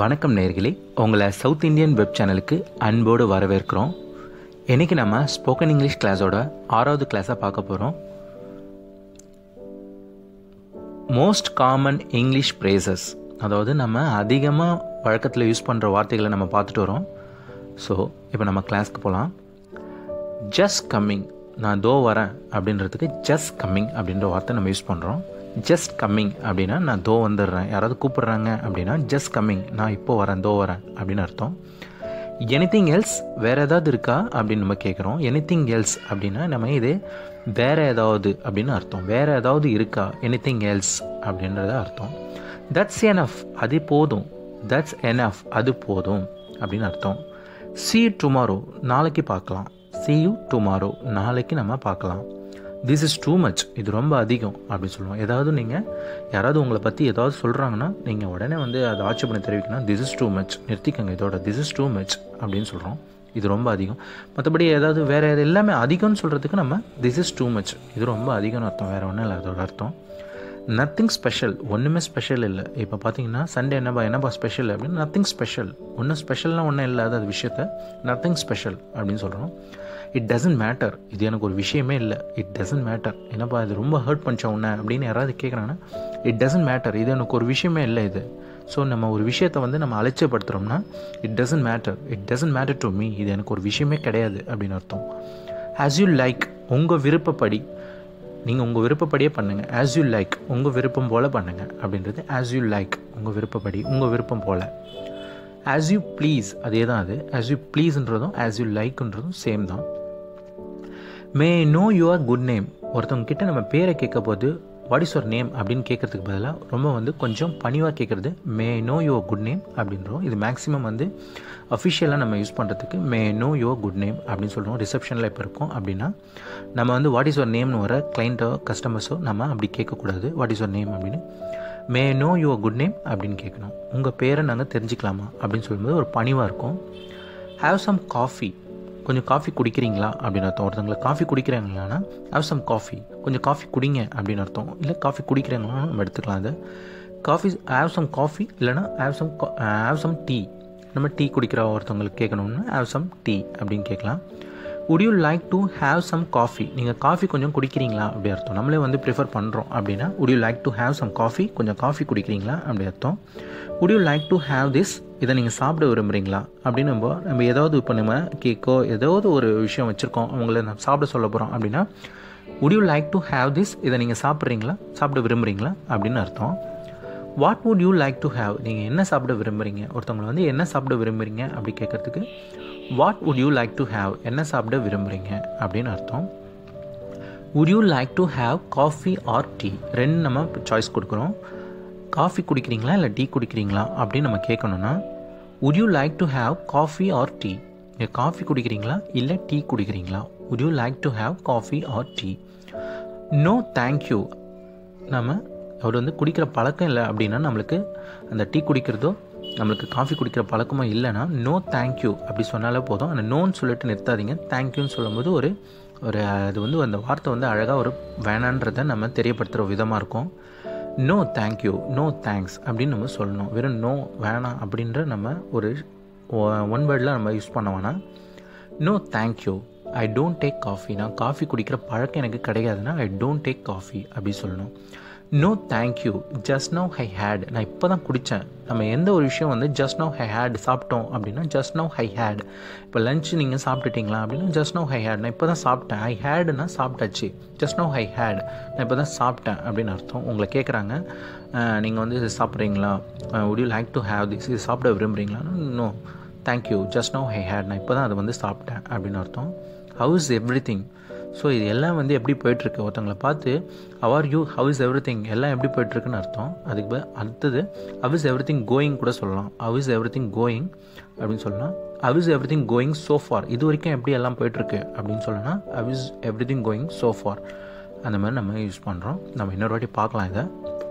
வணக்கம் நேர்களே உங்களை சவுத் இந்தியன் வெப் சேனலுக்கு அன்போடு வரவேற்கிறோம் இன்றைக்கி நம்ம ஸ்போக்கன் இங்கிலீஷ் கிளாஸோட ஆறாவது கிளாஸை பார்க்க போகிறோம் மோஸ்ட் காமன் இங்கிலீஷ் பிரேசஸ் அதாவது நம்ம அதிகமாக வழக்கத்தில் யூஸ் பண்ணுற வார்த்தைகளை நம்ம பார்த்துட்டு வரோம் ஸோ இப்போ நம்ம கிளாஸ்க்கு போகலாம் ஜஸ்ட் கம்மிங் நான் தோ வரேன் அப்படின்றதுக்கு ஜஸ்ட் கம்மிங் அப்படின்ற வார்த்தை நம்ம யூஸ் பண்ணுறோம் ஜஸ்ட் கம்மிங் அப்படின்னா நான் தோ வந்துடுறேன் யாராவது கூப்பிட்றாங்க அப்படின்னா ஜஸ்ட் கம்மிங் நான் இப்போ வரேன் தோ வரேன் அப்படின்னு அர்த்தம் எனிதிங் எல்ஸ் வேறு ஏதாவது இருக்கா அப்படின்னு நம்ம கேட்குறோம் எனிதிங் எல்ஸ் அப்படின்னா நம்ம இது வேறு ஏதாவது அப்படின்னு அர்த்தம் வேறு ஏதாவது இருக்கா எனிதிங் எல்ஸ் அப்படின்றத அர்த்தம் தட்ஸ் எனஃப் அது போதும் தட்ஸ் எனஃப் அது போதும் அப்படின்னு அர்த்தம் சி டுமாரோ நாளைக்கு பார்க்கலாம் சி யூ டுமாரோ நாளைக்கு நம்ம பார்க்கலாம் திஸ் இஸ் டூ மச் இது ரொம்ப அதிகம் அப்படின்னு சொல்லுவோம் ஏதாவது நீங்கள் யாராவது உங்களை பற்றி ஏதாவது சொல்கிறாங்கன்னா நீங்கள் உடனே வந்து அதை ஆட்சேபனை தெரிவிக்கணும் திஸ் இஸ் டூ மச் நிறுத்திக்கங்க இதோட திஸ் இஸ் டூ மச் அப்படின்னு சொல்கிறோம் இது ரொம்ப அதிகம் மற்றபடி ஏதாவது வேறு எது எல்லாமே அதிகம்னு சொல்கிறதுக்கு நம்ம திஸ் இஸ் டூ மச் இது ரொம்ப அதிகம்னு அர்த்தம் வேறு ஒன்றும் இல்லை அதோட அர்த்தம் நத்திங் ஸ்பெஷல் ஒன்றுமே ஸ்பெஷல் இல்லை இப்போ பார்த்தீங்கன்னா சண்டே என்னப்பா என்னப்பா ஸ்பெஷல் அப்படின்னு நத்திங் ஸ்பெஷல் ஒன்றும் ஸ்பெஷல்லாம் ஒன்றும் இல்லாத அது விஷயத்த நத்திங் ஸ்பெஷல் அப்படின்னு சொல்கிறோம் இட் டசன்ட் மேட்டர் இது எனக்கு ஒரு விஷயமே இல்லை இட் டசன்ட் மேட்டர் என்னப்பா இது ரொம்ப ஹர்ட் பண்ணிச்சா உன்ன அப்படின்னு யாராவது கேட்குறாங்கன்னா இட் டசன்ட் மேட்டர் இது எனக்கு ஒரு விஷயமே இல்லை இது ஸோ நம்ம ஒரு விஷயத்தை வந்து நம்ம அலட்சியப்படுத்துகிறோம்னா it doesn't matter it doesn't matter to me இது எனக்கு ஒரு விஷயமே கிடையாது அப்படின்னு அர்த்தம் ஆஸ் யூ லைக் உங்கள் விருப்பப்படி நீங்கள் உங்கள் விருப்பப்படியே பண்ணுங்கள் ஆஸ் யூ லைக் உங்கள் விருப்பம் போல் பண்ணுங்கள் அப்படின்றது ஆஸ் யூ லைக் உங்கள் விருப்பப்படி உங்கள் விருப்பம் போல் ஆஸ் யூ ப்ளீஸ் அதே தான் அது ஆஸ் யூ ப்ளீஸ்ன்றதும் ஆஸ் யூ லைக்ன்றதும் சேம் தான் may know your good name ஒருத்தவங்க கிட்ட நம்ம பேரை கேட்க போது வாட் இஸ் யுவர் நேம் அப்படின்னு கேட்கறதுக்கு பதிலாக ரொம்ப வந்து கொஞ்சம் பணிவாக கேட்குறது may know your good name அப்படின்றோம் இது மேக்ஸிமம் வந்து அஃபிஷியலாக நம்ம யூஸ் பண்ணுறதுக்கு may know your good name அப்படின்னு சொல்கிறோம் ரிசப்ஷனில் இப்போ இருக்கோம் அப்படின்னா நம்ம வந்து வாட் இஸ் யுவர் நேம்னு வர கிளைண்ட்டோ கஸ்டமர்ஸோ நம்ம அப்படி கேட்கக்கூடாது வாட் இஸ் யுவர் நேம் அப்படின்னு may know your good name அப்படின்னு கேட்கணும் உங்கள் பேரை நாங்கள் தெரிஞ்சுக்கலாமா அப்படின்னு சொல்லும்போது ஒரு பணிவாக இருக்கும் ஹாவ் சம் காஃபி கொஞ்சம் காஃபி குடிக்கிறீங்களா அப்படின்னு அர்த்தம் ஒருத்தவங்களை காஃபி குடிக்கிறாங்களான்னா ஹாவ் சம் காஃபி கொஞ்சம் காஃபி குடிங்க அப்படின்னு அர்த்தம் இல்லை காஃபி குடிக்கிறாங்களா நம்ம எடுத்துக்கலாம் அதை காஃபி ஹாவ் சம் காஃபி இல்லைனா have some have some tea நம்ம டீ குடிக்கிற ஒருத்தவங்களுக்கு கேட்கணும்னா ஹாவ் சம் டீ அப்படின்னு கேட்கலாம் would you like to have some coffee நீங்கள் காஃபி கொஞ்சம் குடிக்கிறீங்களா அப்படி அர்த்தம் நம்மளே வந்து ப்ரிஃபர் பண்ணுறோம் அப்படின்னா would you like to have some coffee கொஞ்சம் காஃபி குடிக்கிறீங்களா அப்படி அர்த்தம் would you like to have this இதை நீங்கள் சாப்பிட விரும்புகிறீங்களா அப்படின்னு நம்ம நம்ம ஏதாவது இப்போ நம்ம கேக்கோ ஏதாவது ஒரு விஷயம் வச்சுருக்கோம் அவங்கள நம்ம சாப்பிட சொல்ல போகிறோம் அப்படின்னா would you like to have this இதை நீங்கள் சாப்பிட்றீங்களா சாப்பிட விரும்புகிறீங்களா அப்படின்னு அர்த்தம் what would you like to have நீங்கள் என்ன சாப்பிட விரும்புகிறீங்க ஒருத்தவங்களை வந்து என்ன சாப்பிட விரும்புகிறீங்க அப்படி கேட்குறதுக்கு what would you like to have என்ன சாப்பிட விரும்புகிறீங்க அப்படின்னு அர்த்தம் would you like to have coffee or tea ரெண்டு நம்ம சாய்ஸ் கொடுக்குறோம் காஃபி குடிக்கிறீங்களா இல்லை டீ குடிக்கிறீங்களா அப்படின்னு நம்ம கேட்கணுன்னா would you like to have coffee or tea நீங்கள் காஃபி குடிக்கிறீங்களா இல்லை டீ குடிக்கிறீங்களா would you like to have coffee or tea no thank you நம்ம அவர் வந்து குடிக்கிற பழக்கம் இல்லை அப்படின்னா நம்மளுக்கு அந்த டீ குடிக்கிறதோ நம்மளுக்கு காஃபி குடிக்கிற பழக்கமோ இல்லைன்னா நோ தேங்க்யூ அப்படி சொன்னாலே போதும் அந்த நோன்னு சொல்லிட்டு நிறுத்தாதீங்க தேங்க்யூன்னு சொல்லும்போது ஒரு ஒரு அது வந்து அந்த வார்த்தை வந்து அழகாக ஒரு வேணான்றதை நம்ம தெரியப்படுத்துகிற விதமாக இருக்கும் நோ தேங்க்யூ நோ தேங்க்ஸ் அப்படின்னு நம்ம சொல்லணும் வெறும் நோ வேணாம் அப்படின்ற நம்ம ஒரு ஒன் வேர்டில் நம்ம யூஸ் பண்ண வேணாம் no thank you I don't take coffee நான் காஃபி குடிக்கிற பழக்கம் எனக்கு கிடையாதுன்னா ஐ டோன்ட் டேக் காஃபி அப்படி சொல்லணும் no thank you just now I had நான் இப்போ தான் குடித்தேன் நம்ம எந்த ஒரு விஷயம் வந்து ஜஸ்ட் நோ ஹை ஹேட் சாப்பிட்டோம் அப்படின்னா ஜஸ்ட் நோ ஹை ஹேட் இப்போ லஞ்ச் நீங்கள் சாப்பிட்டுட்டீங்களா அப்படின்னா ஜஸ்ட் நோ ஹை ஹேட் நான் இப்போ தான் சாப்பிட்டேன் ஹை ஹேடுனா சாப்பிட்டாச்சு ஜஸ்ட் நோ ஹை ஹேட் நான் இப்போ தான் சாப்பிட்டேன் அப்படின்னு அர்த்தம் உங்களை கேட்குறாங்க நீங்கள் வந்து இது சாப்பிட்றீங்களா would you like to have this இது சாப்பிட விரும்புகிறீங்களா no thank you just now I had நான் இப்போ தான் அதை வந்து சாப்பிட்டேன் அப்படின்னு அர்த்தம் how is everything so இது எல்லாம் வந்து எப்படி போயிட்டுருக்கு ஒருத்தவங்களை பார்த்து அவர் you how is everything எல்லாம் எப்படி போயிட்டுருக்குன்னு அர்த்தம் அதுக்கு அடுத்தது how is everything going கூட சொல்லலாம் how is everything going அப்படின்னு சொல்லலாம் how is everything going so far இது வரைக்கும் எப்படி எல்லாம் போயிட்டுருக்கு அப்படின்னு சொல்லலாம் how is everything going so far அந்த மாதிரி நம்ம யூஸ் பண்ணுறோம் நம்ம இன்னொரு வாட்டி பார்க்கலாம் இதை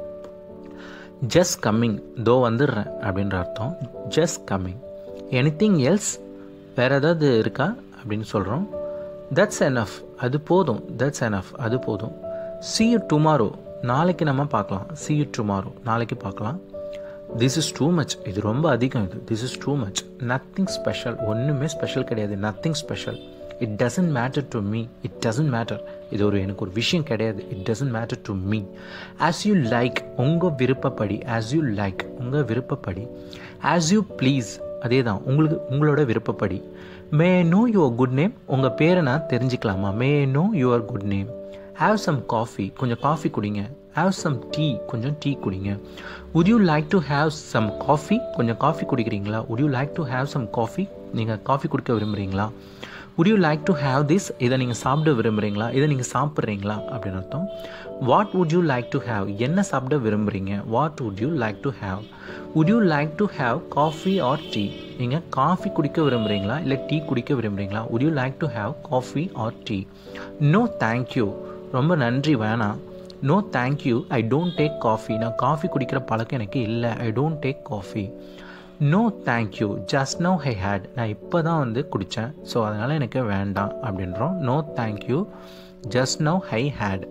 ஜஸ்ட் கம்மிங் தோ வந்துடுறேன் அப்படின்ற அர்த்தம் just coming anything else வேறு ஏதாவது இருக்கா அப்படின்னு சொல்கிறோம் தட்ஸ் எனஃப் அது போதும் தட்ஸ் எனஃப் அது போதும் சி யூ டுமாரோ நாளைக்கு நம்ம பார்க்கலாம் சி யூ டுமாரோ நாளைக்கு பார்க்கலாம் திஸ் இஸ் டூ மச் இது ரொம்ப அதிகம் இது this is too much nothing special ஒன்றுமே ஸ்பெஷல் கிடையாது nothing special it doesn't matter to me it doesn't matter இது ஒரு எனக்கு ஒரு விஷயம் கிடையாது it doesn't matter to me as you like உங்கள் விருப்பப்படி ஆஸ் யூ லைக் உங்கள் விருப்பப்படி ஆஸ் யூ ப்ளீஸ் அதே தான் உங்களுக்கு உங்களோட விருப்பப்படி may know your good name உங்கள் பேரை நான் தெரிஞ்சுக்கலாமா may know your good name have some coffee கொஞ்சம் காஃபி குடிங்க ஹாவ் சம் டீ கொஞ்சம் டீ குடிங்க would you like to have some coffee கொஞ்சம் காஃபி குடிக்கிறீங்களா would you like to have some coffee நீங்கள் காஃபி குடிக்க விரும்புகிறீங்களா would you like to have this இதை நீங்கள் சாப்பிட விரும்புகிறீங்களா இதை நீங்கள் சாப்பிட்றீங்களா அப்படின்னு அர்த்தம் what would you like to have என்ன சாப்பிட விரும்புகிறீங்க what would you like to have would you like to have coffee or tea நீங்கள் காஃபி குடிக்க விரும்புகிறீங்களா இல்லை டீ குடிக்க விரும்புகிறீங்களா would you like to have coffee or tea no thank you ரொம்ப நன்றி வேணாம் no thank you I don't take coffee நான் காஃபி குடிக்கிற பழக்கம் எனக்கு இல்லை I don't take coffee no thank you just now I had நான் இப்போ தான் வந்து குடித்தேன் ஸோ அதனால் எனக்கு வேண்டாம் அப்படின்றோம் no thank you just now I had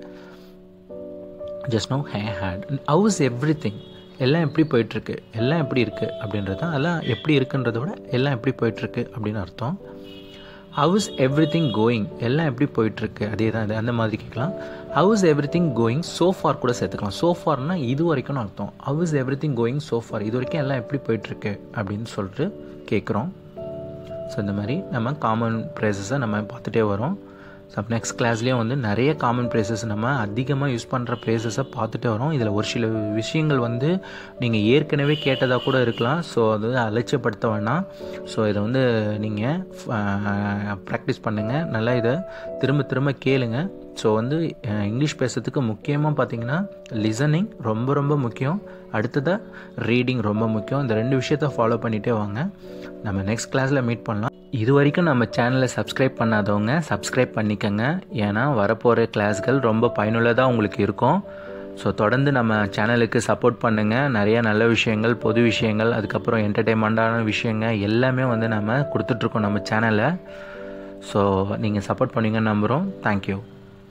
just now I had how's everything எல்லாம் எப்படி போயிட்டுருக்கு எல்லாம் எப்படி இருக்குது அப்படின்றது தான் எல்லாம் எப்படி இருக்குன்றத விட எல்லாம் எப்படி போயிட்டுருக்கு அப்படின்னு அர்த்தம் ஹவுஸ் எவ்ரி திங் கோயிங் எல்லாம் எப்படி போயிட்டுருக்கு அதே தான் இது அந்த மாதிரி கேட்கலாம் how's everything going so far கூட சேர்த்துக்கலாம் சோஃபார்னா இது வரைக்கும்னு அர்த்தம் how's everything going so far இது வரைக்கும் எல்லாம் எப்படி போயிட்டுருக்கு அப்படின்னு சொல்லிட்டு கேட்குறோம் ஸோ இந்த மாதிரி நம்ம காமன் ப்ரைஸஸை நம்ம பார்த்துட்டே வரோம் ஸோ நெக்ஸ்ட் கிளாஸ்லேயும் வந்து நிறைய காமன் ப்ரைஸஸ் நம்ம அதிகமாக யூஸ் பண்ணுற ப்ரைஸஸை பார்த்துட்டே வரோம் இதில் ஒரு சில விஷயங்கள் வந்து நீங்கள் ஏற்கனவே கேட்டதாக கூட இருக்கலாம் ஸோ அது அலட்சியப்படுத்த வேணாம் ஸோ இதை வந்து நீங்கள் ப்ராக்டிஸ் பண்ணுங்கள் நல்லா இதை திரும்ப திரும்ப கேளுங்க ஸோ வந்து இங்கிலீஷ் பேசுறதுக்கு முக்கியமாக பார்த்தீங்கன்னா லிசனிங் ரொம்ப ரொம்ப முக்கியம் அடுத்ததாக ரீடிங் ரொம்ப முக்கியம் இந்த ரெண்டு விஷயத்த ஃபாலோ பண்ணிகிட்டே வாங்க நம்ம நெக்ஸ்ட் கிளாஸில் மீட் பண்ணலாம் இது வரைக்கும் நம்ம சேனலை சப்ஸ்கிரைப் பண்ணாதவங்க சப்ஸ்கிரைப் பண்ணிக்கோங்க ஏன்னா வரப்போகிற கிளாஸ்கள் ரொம்ப பயனுள்ளதாக உங்களுக்கு இருக்கும் ஸோ தொடர்ந்து நம்ம சேனலுக்கு சப்போர்ட் பண்ணுங்கள் நிறைய நல்ல விஷயங்கள் பொது விஷயங்கள் அதுக்கப்புறம் என்டர்டெயின்மெண்ட்டான விஷயங்கள் எல்லாமே வந்து நம்ம கொடுத்துட்ருக்கோம் நம்ம சேனலை ஸோ நீங்கள் சப்போர்ட் பண்ணுவீங்கன்னு நம்புகிறோம் thank you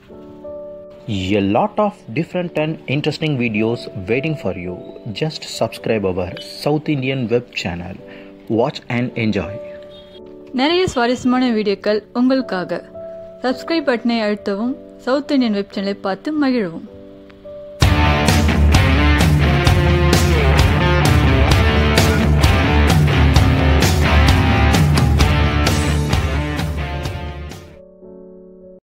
A lot of different and interesting videos waiting for you. Just subscribe our South Indian web channel. Watch and enjoy. நிறைய சுவாரஸ்யமான வீடியோக்கள் உங்களுக்காக சப்ஸ்கிரைப் பட்டனை அழுத்தவும் சவுத் இந்தியன் வெப் சேனலை பார்த்து மகிழவும்